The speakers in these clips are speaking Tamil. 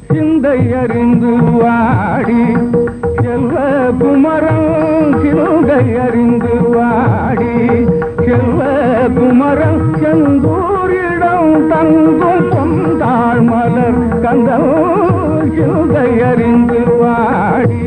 சிந்தை அறிந்து வாடி செல்வ குமரன் சிந்தை அறிந்து வாடி செல்வ குமரன் செந்தூரிடம் தங்கும் பொந்தாள் மலர் கந்தம் சிந்தை அறிந்து வாடி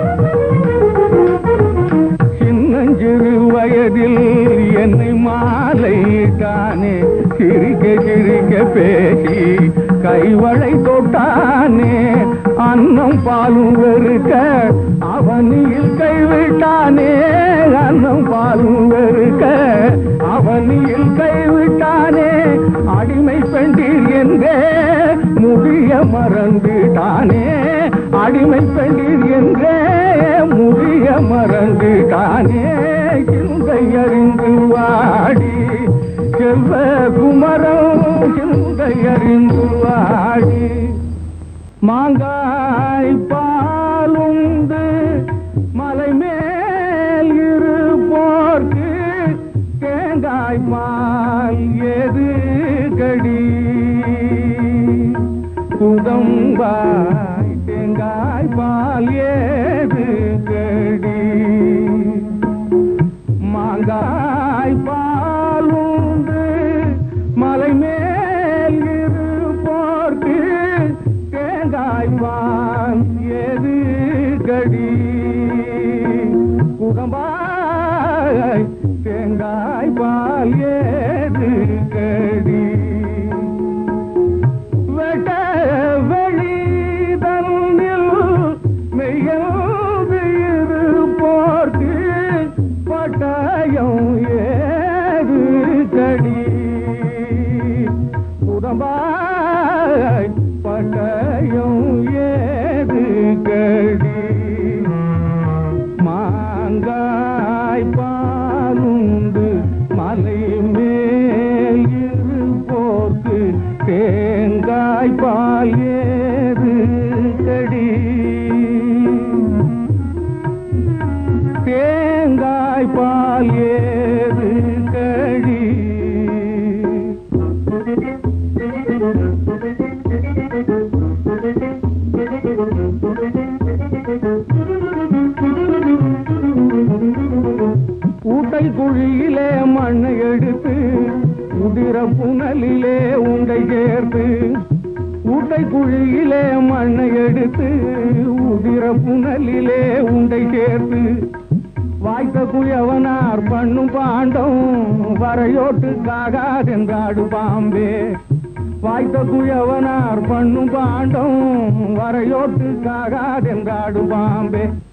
சின்னஞ்சிறு வயதில் என்னை மாலையிட்டானே சிரிக்க சிரிக்க பேசி கைவளை தொட்டானே அன்னம் பாலும் வெறுக்க அவனியில் கைவிட்டானே அன்னம் பாலும் வெறுக்க அவனியில் கைவிட்டானே அடிமை பெண்டீர் என்றே முடிய மறந்துட்டானே அடிமை பெண்டீர் என்றே முடிய மறந்துட்டானே சிந்தை அறிந்து வாடி செல்வ குமரம் சிந்தை அறிந்து வாடி மாங்காய் பாலுண்டு மலை மேல் இருப்போர்க்கு தேங்காய் மால் எது கடி குதம்பாய் தேங்காய் பால் ஏது கடி மாங்காய் பாலுண்டு மலை மேல் இருப்போர்க்கு தேங்காய் பால் ஏது கடி குதம்பாய் தேங்காய் பால் ஏது கடி வெட்ட வெளிதனில் மெய்யது இருப்போர்க்கு பட்டயம் ஏது கடி புறம்பாய் பட்டயம் ஏது கடி மாங்காய் பாலுண்டு மலை மேல் இருப்போர்க்கு தேங்காய் பால் ஏது கடி தேங்காய் பால் ஏது கடி ஊட்டை குழியிலே மண்ணை எடுத்து உதிர புனலிலே உண்டை சேர்த்து ஊட்டை குழியிலே மண்ணை எடுத்து உதிர புனலிலே உண்டை சேர்த்து வாய்த்த குயவனார் பண்ணும் பாண்டம் வரையோட்டுக்காகாதென்றாடு பாம்பே வாய்த்த குயவனார் பண்ணும் பாண்டம் வரையோட்டுக்காகாதென்றாடு பாம்பே